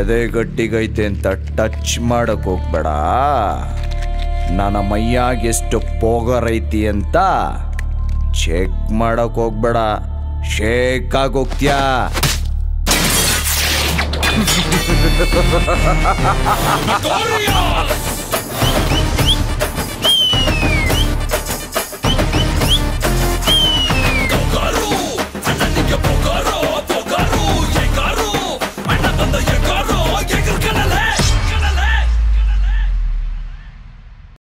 ಎದೆ ಗಟ್ಟಿಗೈತೆ ಅಂತ ಟಚ್ ಮಾಡಕ್ ಹೋಗ್ಬೇಡ ನನ್ನ ಮೈಯಾಗ ಎಷ್ಟು ಪೋಗರ್ ಐತಿ ಅಂತ ಚೆಕ್ ಮಾಡಕ್ ಹೋಗ್ಬೇಡ ಶೇಕ್ ಆಗೋಗ್ತ್ಯಾ Victoria!